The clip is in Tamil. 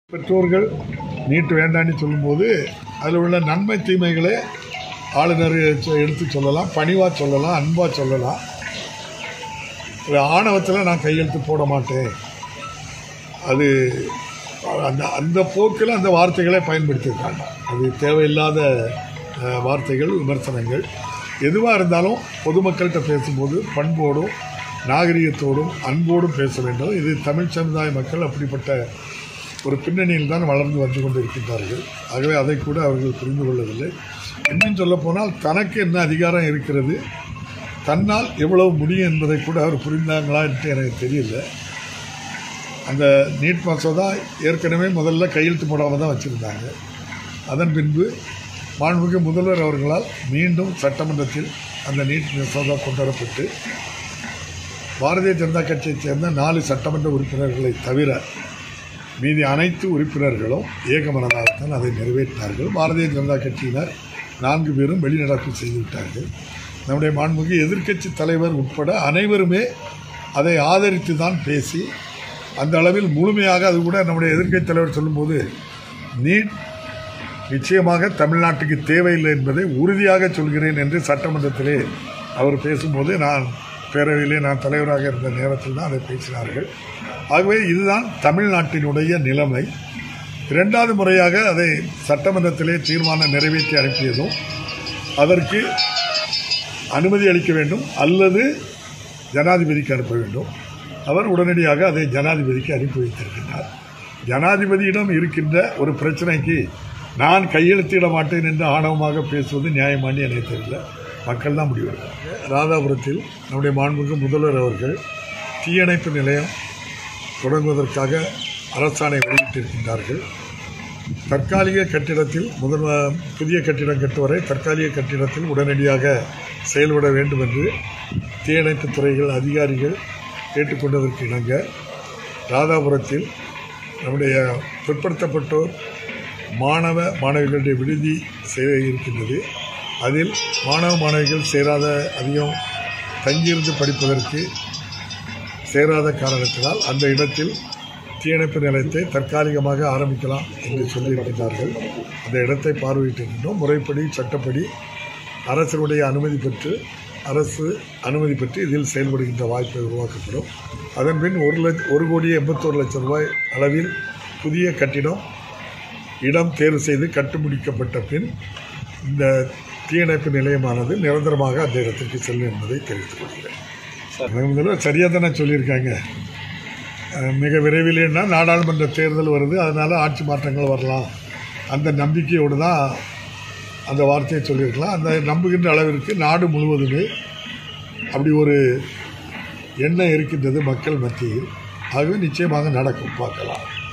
பெற்றோர்கள் நீட் வேண்டான்னு சொல்லும்போது அதில் உள்ள நன்மை தீமைகளை ஆளுநர் சொ- எடுத்து சொல்லலாம் பணிவாக சொல்லலாம் அன்பாக சொல்லலாம் ஒரு ஆணவத்தில் நான் கையெழுத்து போட மாட்டேன் அது அந்த அந்த போக்கில் அந்த வார்த்தைகளை பயன்படுத்தியிருக்காங்க அது தேவையில்லாத அஹ், வார்த்தைகள் விமர்சனங்கள் எதுவாக இருந்தாலும் பொதுமக்கள்கிட்ட பேசும்போது பண்போடும் நாகரிகத்தோடும் அன்போடும் பேச வேண்டும் இது தமிழ் சமுதாய மக்கள் அப்படிப்பட்ட ஒரு பின்னணியில் தான் வளர்ந்து வந்து கொண்டிருக்கின்றார்கள் ஆகவே அதை கூட அவர்கள் புரிந்து கொள்ளவில்லை இன்னும் சொல்லப்போனால் தனக்கு என்ன அதிகாரம் இருக்கிறது தன்னால் எவ்வளவு முடியும் என்பதை கூட அவர் புரிந்தாங்களா என்று எனக்கு தெரியல அந்த நீட் மசோதா ஏற்கனவே முதல்ல கையெழுத்து போடாமல் தான் வச்சுருந்தாங்க அதன் பின்பு மாண்புமிகு முதல்வர் அவர்களால் மீண்டும் சட்டமன்றத்தில் அந்த நீட் மசோதா கொண்டு வரப்பட்டு பாரதிய ஜனதா கட்சியைச் சேர்ந்த நாலு சட்டமன்ற உறுப்பினர்களை தவிர மீதி அனைத்து உறுப்பினர்களும் ஏகமனதாகத்தான் அதை நிறைவேற்றினார்கள் பாரதிய ஜனதா கட்சியினர் நான்கு பேரும் வெளிநடப்பு செய்துவிட்டார்கள் நம்முடைய மாண்புமிகு எதிர்க்கட்சி தலைவர் உட்பட அனைவருமே அதை ஆதரித்து தான் பேசி அந்த அளவில் முழுமையாக அது கூட நம்முடைய எதிர்க்கட்சி தலைவர் சொல்லும்போது நீட் நிச்சயமாக தமிழ்நாட்டுக்கு தேவையில்லை என்பதை உறுதியாக சொல்கிறேன் என்று சட்டமன்றத்திலே அவர் பேசும்போது நான் பேரவையிலே நான் தலைவராக இருந்த நேரத்தில் தான் அதை பேசினார்கள் ஆகவே இதுதான் தமிழ்நாட்டினுடைய நிலைமை இரண்டாவது முறையாக அதை சட்டமன்றத்திலே தீர்மானம் நிறைவேற்றி அனுப்பியதும் அதற்கு அனுமதி அளிக்க வேண்டும் அல்லது ஜனாதிபதிக்கு அனுப்ப வேண்டும் அவர் உடனடியாக அதை ஜனாதிபதிக்கு அனுப்பி வைத்திருக்கின்றார் ஜனாதிபதியிடம் இருக்கின்ற ஒரு பிரச்சனைக்கு நான் கையெழுத்திட மாட்டேன் என்று ஆணவமாக பேசுவது நியாயமானு எனக்கு தெரியல மக்கள் தான் முடிவெடுக்கிறாங்க ராதாபுரத்தில் நம்முடைய மாண்புமிகு முதல்வர் அவர்கள் தீயணைப்பு நிலையம் தொடங்குவதற்காக அரசாணை வெளியிட்டிருக்கின்றார்கள் தற்காலிக கட்டிடத்தில் முதல் புதிய கட்டிடம் கட்டுவரை தற்காலிக கட்டிடத்தில் உடனடியாக செயல்பட வேண்டும் என்று தீயணைப்பு துறைகள் அதிகாரிகள் கேட்டுக்கொண்டதற்கு இணங்க ராதாபுரத்தில் நம்முடைய பிற்படுத்தப்பட்டோர் மாணவ மாணவிகளுடைய விடுதி செய்ய இருக்கின்றது அதில் மாணவ மாணவிகள் சேராத அதிகம் தங்கியிருந்து படிப்பதற்கு சேராத காரணத்தினால் அந்த இடத்தில் தீயணைப்பு நிலையத்தை தற்காலிகமாக ஆரம்பிக்கலாம் என்று சொல்லியிருக்கிறார்கள் அந்த இடத்தை பார்வையிட்டிருக்கின்றோம் முறைப்படி சட்டப்படி அரசினுடைய அனுமதி பெற்று அரசு அனுமதி பெற்று இதில் செயல்படுகின்ற வாய்ப்பை உருவாக்கப்படும் அதன் பின் ஒரு லட்ச ஒரு கோடியே எண்பத்தோரு லட்சம் ரூபாய் அளவில் புதிய கட்டிடம் இடம் தேர்வு செய்து கட்டு முடிக்கப்பட்ட பின் இந்த தீயணைப்பு நிலையமானது நிரந்தரமாக அந்த இடத்திற்கு செல்லும் என்பதை தெரிவித்துக் கொள்கிறேன் எனக்கு முதல்ல சரியாக தானே சொல்லியிருக்காங்க அஹ் மிக விரைவிலேன்னா நாடாளுமன்ற தேர்தல் வருது அதனால் ஆட்சி மாற்றங்கள் வரலாம் அந்த நம்பிக்கையோடு தான் அந்த வார்த்தையை சொல்லியிருக்கலாம் அந்த நம்புகின்ற அளவிற்கு நாடு முழுவதுமே அப்படி ஒரு எண்ணம் இருக்கின்றது மக்கள் மத்தியில் ஆகவே நிச்சயமாக நடக்கும் பார்க்கலாம்